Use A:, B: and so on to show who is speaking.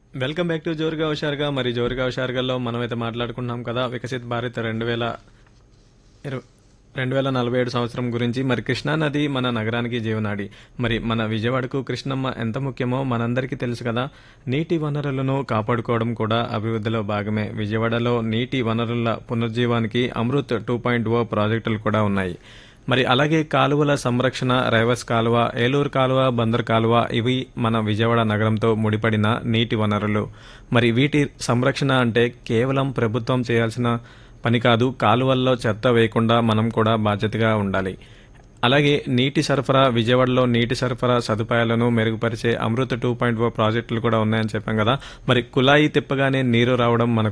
A: welcome back to జోరుగా హుషారుగా మరి జోరుగా హుషారుగాలో మనమైతే మాట్లాడుకున్నాం కదా వికసిత్ భారత్ రెండు వేల ఇరవై రెండు వేల నలభై ఏడు సంవత్సరం గురించి మరి కృష్ణా నది మన నగరానికి జీవనాడి మరి మన విజయవాడకు కృష్ణమ్మ ఎంత ముఖ్యమో మనందరికీ తెలుసు కదా నీటి వనరులను కాపాడుకోవడం కూడా అభివృద్ధిలో భాగమే విజయవాడలో నీటి వనరుల పునరుజ్జీవానికి అమృత్ టూ పాయింట్ ఓ ప్రాజెక్టులు కూడా ఉన్నాయి మరి అలాగే కాలువల సంరక్షణ రైవస్ కాలువ ఏలూరు కాలువ బందర్ కాలువ ఇవి మన విజయవాడ నగరంతో ముడిపడిన నీటి వనరులు మరి వీటి సంరక్షణ అంటే కేవలం ప్రభుత్వం చేయాల్సిన పని కాదు కాలువల్లో చెత్త వేయకుండా మనం కూడా బాధ్యతగా ఉండాలి అలాగే నీటి సరఫరా విజయవాడలో నీటి సరఫరా సదుపాయాలను మెరుగుపరిచే అమృత టూ పాయింట్ ఓ ప్రాజెక్టులు కూడా ఉన్నాయని చెప్పాం కదా మరి కుళాయి తిప్పగానే నీరు రావడం మనకు